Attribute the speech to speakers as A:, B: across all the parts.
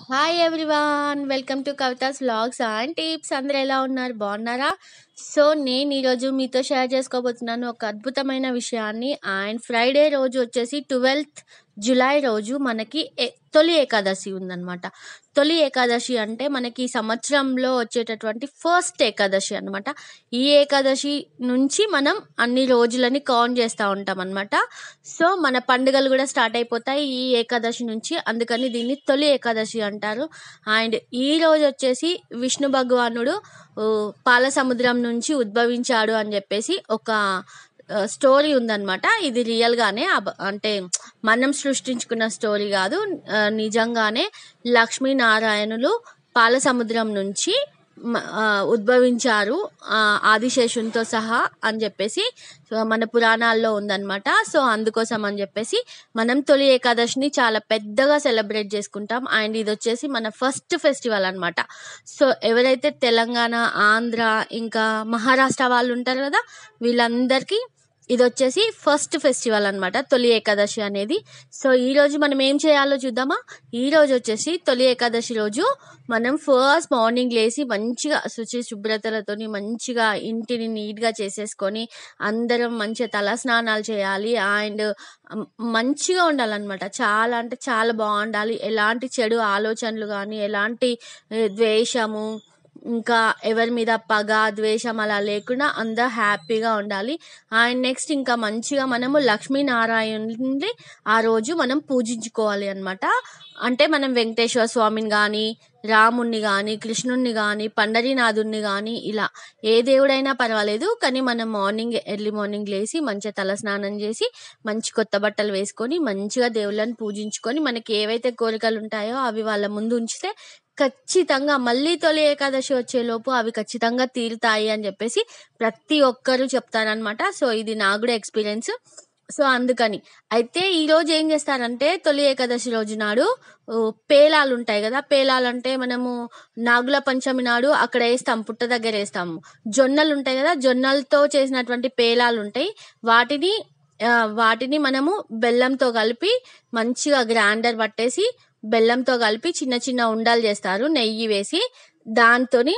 A: hi everyone welcome to Kavitha's vlogs and tips అందరూ ఎలా ఉన్నారు బాగున్నారా సో నేను ఈరోజు మీతో షేర్ చేసుకోబోతున్నాను ఒక అద్భుతమైన విషయాన్ని అండ్ ఫ్రైడే రోజు వచ్చేసి ట్వెల్త్ జూలై రోజు మనకి ఏ- తొలి ఏకాదశి ఉందన్నమాట తొలి ఏకాదశి అంటే మనకి ఈ సంవత్సరంలో వచ్చేటటువంటి ఫస్ట్ ఏకాదశి అన్నమాట ఈ ఏకాదశి నుంచి మనం అన్ని రోజులని కౌంట్ చేస్తూ ఉంటాం అనమాట సో మన పండుగలు కూడా స్టార్ట్ అయిపోతాయి ఈ ఏకాదశి నుంచి అందుకని దీన్ని తొలి ఏకాదశి అంటారు అండ్ ఈ రోజు వచ్చేసి విష్ణు భగవానుడు ఊ, పాల సముద్రం నుంచి ఉద్భవించాడు అని చెప్పేసి ఒక స్టోరీ ఉందన్నమాట ఇది రియల్ గానే అబ- అంటే మనం సృష్టించుకున్న స్టోరీ కాదు ఆ, నిజంగానే లక్ష్మీనారాయణులు పాల సముద్రం నుంచి మ- ఆ, ఉద్భవించారు ఆ, ఆదిశేషునితో సహా అని చెప్పేసి సో మన పురాణాల్లో ఉందన్నమాట సో అందుకోసం అని చెప్పేసి మనం తొలి ఏకాదశిని చాలా పెద్దగా సెలబ్రేట్ చేసుకుంటాం అండ్ ఇది వచ్చేసి మన ఫస్ట్ ఫెస్టివల్ అన్నమాట సో ఎవరైతే తెలంగాణ ఆంధ్ర ఇంకా మహారాష్ట్ర వాళ్ళు ఉంటారు కదా వీళ్ళందరికీ ఇది వచ్చేసి ఫస్ట్ ఫెస్టివల్ అన్నమాట తొలి ఏకాదశి అనేది సో ఈ రోజు మనం ఏం చేయాలో చూద్దామా ఈ రోజు వచ్చేసి తొలి ఏకాదశి రోజు మనం ఫస్ట్ మార్నింగ్ లేసి మంచిగా శుచి శుభ్రతలతోని మంచిగా ఇంటిని నీట్గా చేసేసుకొని అందరం మంచిగా తల స్నానాలు చేయాలి అండ్ మంచిగా ఉండాలన్నమాట చాలా అంటే చాలా బాగుండాలి ఎలాంటి చెడు ఆలోచనలు కానీ ఎలాంటి ఏ, ద్వేషము ఇంకా ఎవరి మీద పగ ద్వేషం అలా లేకుండా అందరు హ్యాపీగా ఉండాలి అండ్ నెక్స్ట్ ఇంకా మంచిగా మనము లక్ష్మీనారాయణుని ఆ రోజు మనం పూజించుకోవాలి అన్నమాట అంటే మనం వెంకటేశ్వర స్వామిని కానీ రాముణ్ణి కానీ కృష్ణుణ్ణి కానీ పండరీనాథుణ్ణి కానీ ఇలా ఏ దేవుడైనా పర్వాలేదు కానీ మనం మార్నింగ్ ఎర్లీ మార్నింగ్ లేసి మంచిగా తల స్నానం చేసి మంచి కొత్త బట్టలు వేసుకొని మంచిగా దేవుళ్ళని పూజించుకొని మనకి ఏవైతే కోరికలు ఉంటాయో అవి వాళ్ళ ముందు ఉంచితే ఖచ్చితంగా మళ్ళీ తొలి ఏకాదశి వచ్చేలోపు అవి ఖచ్చితంగా తీరుతాయి అని చెప్పేసి ప్రతి ఒక్కరూ చెప్తారనమాట సో ఇది నా కూడా ఎక్స్పీరియన్స్ సో అందుకని అయితే ఈ రోజు ఏం చేస్తారంటే తొలి ఏకాదశి రోజు నాడు ఓ, పేలాలు ఉంటాయి కదా పేలాలు అంటే మనము నాగుల పంచమి నాడు అక్కడ వేస్తాం పుట్ట దగ్గర వేస్తాము జొన్నలు ఉంటాయి కదా జొన్నలతో చేసినటువంటి పేలాలు ఉంటాయి వాటిని ఆ, వాటిని మనము బెల్లంతో కలిపి మంచిగా గ్రైండర్ పట్టేసి బెల్లంతో కలిపి చిన్న చిన్న ఉండలు చేస్తారు నెయ్యి వేసి దాంతోని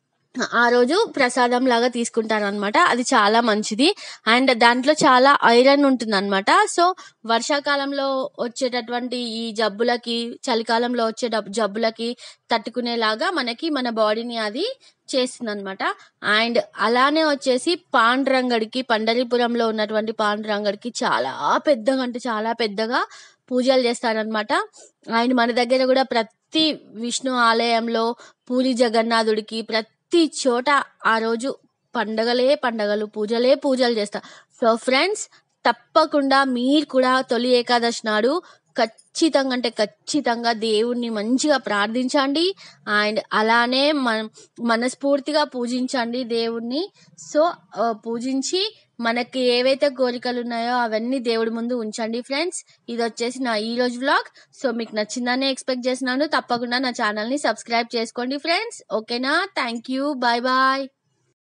A: ఆ రోజు ప్రసాదం లాగా తీసుకుంటారు అనమాట అది చాలా మంచిది అండ్ దాంట్లో చాలా ఐరన్ ఉంటుంది అనమాట సో వర్షాకాలంలో వచ్చేటటువంటి ఈ జబ్బులకి చలికాలంలో వచ్చే డబ్- జబ్బులకి తట్టుకునేలాగా మనకి మన బాడీని అది చేస్తుంది అనమాట అండ్ అలానే వచ్చేసి పాండురంగడికి పండరీపురంలో ఉన్నటువంటి పాండురంగడికి చాలా పెద్దగా అంటే చాలా పెద్దగా పూజలు చేస్తారనమాట అండ్ మన దగ్గర కూడా ప్రతి విష్ణు ఆలయంలో పూరి జగన్నాథుడికి ప్రతి చోట ఆ రోజు పండగలే పండగలు పూజలే పూజలు చేస్తారు సో ఫ్రెండ్స్ తప్పకుండా మీరు కూడా తొలి ఏకాదశి నాడు ఖచ్చితంగా అంటే ఖచ్చితంగా దేవుణ్ణి మంచిగా ప్రార్థించండి అండ్ అలానే మన మనస్ఫూర్తిగా పూజించండి దేవుణ్ణి సో ఆ, పూజించి మనకి ఏవైతే కోరికలు ఉన్నాయో అవన్నీ దేవుడి ముందు ఉంచండి ఫ్రెండ్స్ ఇది వచ్చేసి నా ఈ రోజు వ్లాగ్ సో మీకు నచ్చిందని ఎక్స్పెక్ట్ చేస్తున్నాను తప్పకుండా నా ఛానల్ని సబ్స్క్రైబ్ చేసుకోండి ఫ్రెండ్స్ ఓకేనా థ్యాంక్ యూ బాయ్ బాయ్